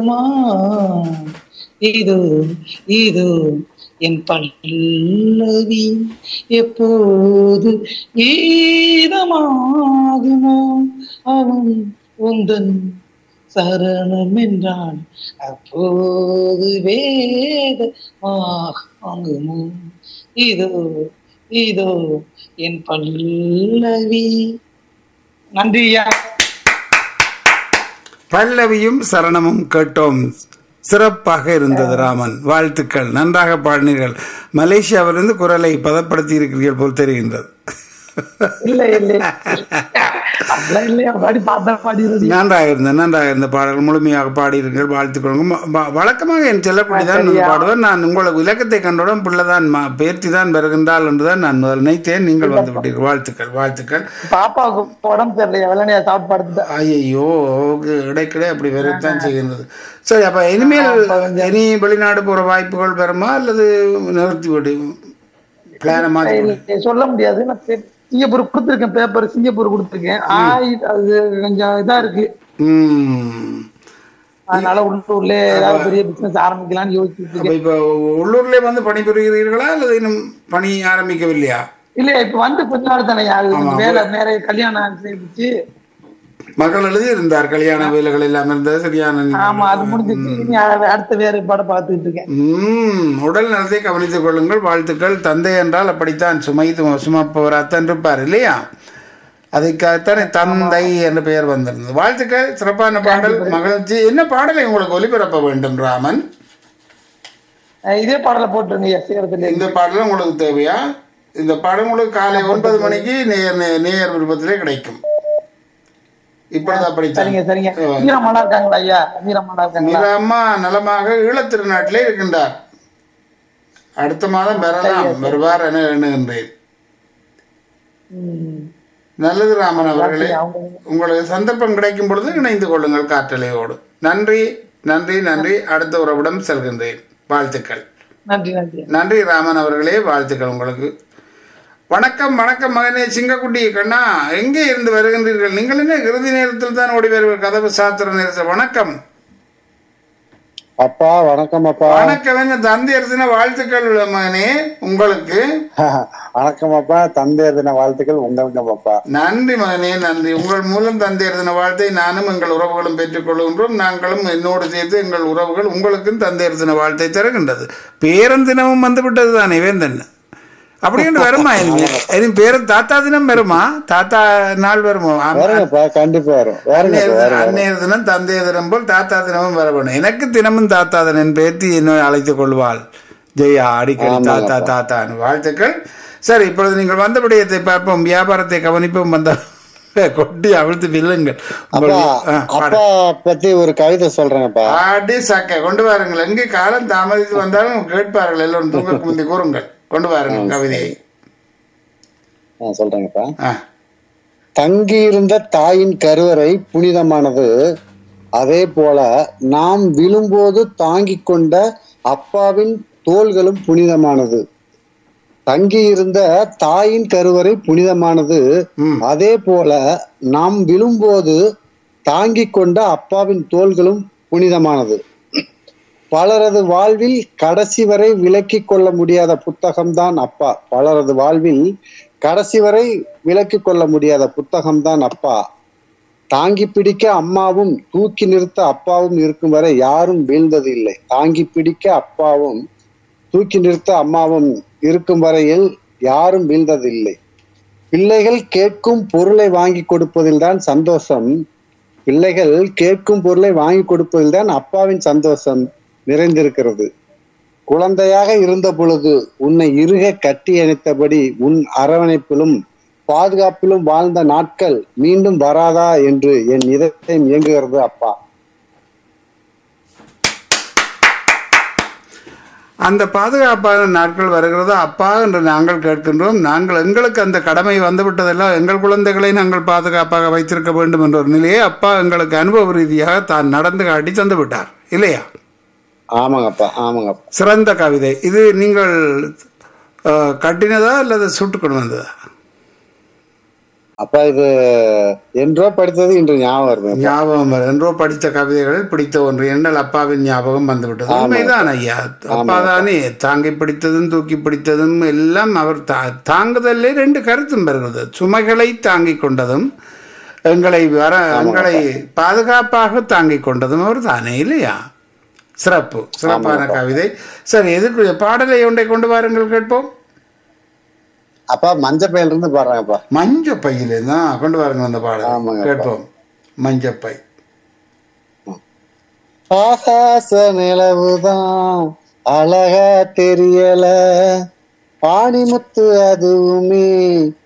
சரணமாகுமா இது இது என் பல்லவி எப்போது கீதமாகுமோ அவன் உந்தன் சரணம் என்றான் அப்போது வேதமாகுமோ இதோ இதோ என் பல்லவி நன்றி ஐயா பல்லவியும் சரணமும் கேட்டோம் சிறப்பாக இருந்தது ராமன் வாழ்த்துக்கள் நன்றாக பாடினீர்கள் மலேசியாவிலிருந்து குரலை பதப்படுத்தி இருக்கிறீர்கள் போல் தெரிகின்றது இல்ல இல்ல அப்படிலாம் இல்லையா பாடி பார்த்தா பாடி நன்றாக இருந்த நன்றாக இருந்த பாடல்கள் முழுமையாக பாடியிருங்கள் வாழ்த்துக்கள் ம- வ- வழக்கமாக என் செல்லக்குடி தான் வந்து பாடுவேன் நான் உங்களுக்கு இலக்கத்தை கண்டவுடன் பிள்ளைதான் மா- பேர்த்தி தான் வருகின்றாள் என்றுதான் நான் முதல் நினைத்தேன் நீங்கள் வந்து விட்டீர்கள் வாழ்த்துக்கள் வாழ்த்துக்கள் பாப்பாவுக்கு உடம்பு தெரியலையா வெள்ளனையா சாப்பிட்டு படுத்துட்டா ஐயோ இடைக்கிടെ அப்படி வரத்தான் செய்கின்றது சரி அப்ப இனிமேல் இனி வெளிநாடு போற வாய்ப்புகள் வருமா அல்லது நிறுத்தி விடு பிளான மாத்தி விடு. இல்ல, சொல்ல முடியாது நான் பே- சிங்கப்பூர் கொடுத்துருக்கேன் பேப்பர் சிங்கப்பூர் கொடுத்துருக்கேன் ஆய் அது கொஞ்சம் இதா இருக்கு ம் அதனால உள்ளூர்ல ஏதாவது பெரிய பிசினஸ் ஆரம்பிக்கலாம்னு யோசிச்சுட்டு அப்ப இருக்கேன் இப்ப உள்ளூர்லயே வந்து பணிபுரிகிறீர்களா அல்லது இன்னும் பணி ஆரம்பிக்கவில்லையா இல்ல இப்ப வந்து கொஞ்ச நாள் தானே ஆகுது கொஞ்சம் வேலை மேரே கல்யாணம் செய்துச்சு மகள் எழுதி இருந்தார் கல்யாண வேலைகள் எல்லாம் இருந்தது சரியான ஆமா அது முடிஞ்சிச்சு இனி அ- அடுத்த வேற படம் பார்த்துட்டு இருக்கேன் ம் உடல் நலத்தை கவனித்துக் கொள்ளுங்கள் வாழ்த்துக்கள் தந்தை என்றால் அப்படித்தான் சுமை சு- சுமப்பவராத்தான் இருப்பார் இல்லையா அதுக்காகத்தானே தந்தை என்ற பெயர் வந்திருந்தது வாழ்த்துக்கள் சிறப்பான பாடல் மகிழ்ச்சி என்ன பாடலை உங்களுக்கு ஒலிபரப்ப வேண்டும் ராமன் அஹ் இதே பாடல போட்டுருங்க எஸ் சேரத்துல இந்த பாடலும் உங்களுக்கு தேவையா இந்த பாடல் உங்களுக்கு காலை ஒன்பது மணிக்கு நேர் நே- நேயர் விருப்பத்திலே கிடைக்கும் இப்பொழுது அப்படித்தான் சரிங்க சரிங்க மீரம்மாளா இருக்காங்களா ஐயா மீரம்மாளா இருக்காங்களா மீரா அம்மா நலமாக ஈழத்திருநாட்டிலே இருக்கின்றார் அடுத்த மாதம் வரலாம் வருவார் என எண்ணுகின்றேன் ம். நல்லது ராமன் அவர்களே அவங்க உங்களுக்கு சந்தர்ப்பம் கிடைக்கும் பொழுது இணைந்து கொள்ளுங்கள் காற்றலையோடு நன்றி நன்றி நன்றி அடுத்த உறவிடம் செல்கின்றேன் வாழ்த்துக்கள் நன்றி நன்றி நன்றி ராமன் அவர்களே வாழ்த்துக்கள் உங்களுக்கு வணக்கம் வணக்கம் மகனே சிங்கக்குட்டி கண்ணா எங்கே இருந்து வருகின்றீர்கள் நீங்கள் என்ன இறுதி நேரத்தில் தான் ஓடி வருவீர்கள் கதவு சாத்திர நேரத்தில் வணக்கம் அப்பா வணக்கம் அப்பா வணக்கம் என்ன தந்தை அரசின வாழ்த்துக்கள் மகனே உங்களுக்கு வணக்கம் அப்பா தந்தையர் தின வாழ்த்துக்கள் உங்களுக்கும் அப்பா நன்றி மகனே நன்றி உங்கள் மூலம் தந்தை எழுதின வாழ்த்தை நானும் எங்கள் உறவுகளும் பெற்றுக் கொள்கின்றோம் நாங்களும் என்னோடு சேர்த்து எங்கள் உறவுகள் உங்களுக்கும் தந்தை எழுதின வாழ்த்தை தருகின்றது பேரன் தினமும் வந்து விட்டது தானே வேந்தன் அப்படி என்று வருமா இனிமே இனி பேரன் தாத்தா தினம் வருமா தாத்தா நாள் வருமோ ஆமா. வருங்கப்பா கண்டிப்பா வரும் வருங்க அன்னையர் அப்பா, தினம், வருங்க அன்னையர் தினம் தந்தைய தினம் போல் தாத்தா தினமும் வர வேணும் எனக்கு தினமும் தாத்தா தினம் பேத்தி என்னை அழைத்துக் கொள்வாள் ஜெயா அடிக்கடி தாத்தா தாத்தான்னு வாழ்த்துக்கள் சரி இப்பொழுது நீங்கள் வந்த விடயத்தை பார்ப்போம் வியாபாரத்தை கவனிப்போம் வந்த கொட்டி அவிழ்த்து வில்லுங்கள் அப்பா உங்களுக்கு- ஆ, பாடு. அப்பா பத்தி ஒரு கவிதை சொல்றேங்கப்பா ஆடி சக்க கொண்டு வாருங்கள் எங்கே காலம் தாமதித்து வந்தாலும் கேட்பார்கள் எல்லோரும் தூங்க முந்தி கூறுங்கள் கொண்டு வாருங்கள் கவிதையை நான் சொல்றேங்கப்பா ஆ தங்கியிருந்த தாயின் கருவறை புனிதமானது அதே போல நாம் விழும்போது தாங்கிக் கொண்ட அப்பாவின் தோள்களும் புனிதமானது தங்கியிருந்த தாயின் கருவறை புனிதமானது ம். அதே போல நாம் விழும்போது தாங்கிக் கொண்ட அப்பாவின் தோள்களும் புனிதமானது பலரது வாழ்வில் கடைசி வரை விலக்கிக் கொள்ள முடியாத புத்தகம்தான் அப்பா பலரது வாழ்வில் கடைசி வரை விலக்கிக் கொள்ள முடியாத புத்தகம்தான் அப்பா தாங்கி பிடிக்க அம்மாவும் தூக்கி நிறுத்த அப்பாவும் இருக்கும் வரை யாரும் வீழ்ந்தது இல்லை தாங்கி பிடிக்க அப்பாவும் தூக்கி நிறுத்த அம்மாவும் இருக்கும் வரையில் யாரும் வீழ்ந்தது இல்லை பிள்ளைகள் கேட்கும் பொருளை வாங்கி கொடுப்பதில் தான் சந்தோஷம் பிள்ளைகள் கேட்கும் பொருளை வாங்கி கொடுப்பதில் தான் அப்பாவின் சந்தோஷம் நிறைந்திருக்கிறது குழந்தையாக இருந்த பொழுது உன்னை இறுக கட்டி அணைத்தபடி உன் அரவணைப்பிலும் பாதுகாப்பிலும் வாழ்ந்த நாட்கள் மீண்டும் வராதா என்று என் இதயம் இயங்குகிறது அப்பா அந்த பாதுகாப்பான நாட்கள் வருகிறதோ அப்பா என்று நாங்கள் கேட்கின்றோம் நாங்கள் எங்களுக்கு அந்த கடமை வந்துவிட்டதெல்லாம் எங்கள் குழந்தைகளை நாங்கள் பாதுகாப்பாக வைத்திருக்க வேண்டும் என்ற ஒரு நிலையை அப்பா எங்களுக்கு அனுபவ ரீதியாக தான் நடந்து காட்டி தந்து விட்டார் இல்லையா ஆமாங்கப்பா ஆமாங்கப்பா சிறந்த கவிதை இது நீங்கள் அஹ், கட்டினதா அல்லது சுட்டு கொண்டு வந்ததா அப்ப இது என்றோ படித்தது இன்று ஞாபகம் வருது ஞாபகம் வரும். என்றோ படித்த கவிதைகளில் பிடித்த ஒன்று என்னால் அப்பாவின் ஞாபகம் வந்துவிட்டது உண்மைதான் ஐயா அப்பா தானே தாங்கி பிடித்ததும் தூக்கி பிடித்ததும் எல்லாம் அவர் தா- தாங்குதலே ரெண்டு கருத்தும் வருகிறது சுமைகளை தாங்கிக் கொண்டதும் எங்களை வர எங்களை பாதுகாப்பாக தாங்கிக் கொண்டதும் அவர் தானே இல்லையா சிறப்பு சிறப்பான கவிதை சரி எதுக்குரிய பாடலை ஒன்றை கொண்டு வாருங்கள் கேட்போம் அப்பா மஞ்சப்பையில இருந்து பாடுறாங்கப்பா மஞ்ச பையில தான் கொண்டு வாருங்க அந்த பாடல் ஆமாங்க. கேட்போம் மஞ்சப்பை ஆகாச நிலவுதான் அழகா தெரியல பாணிமுத்து அதுவுமே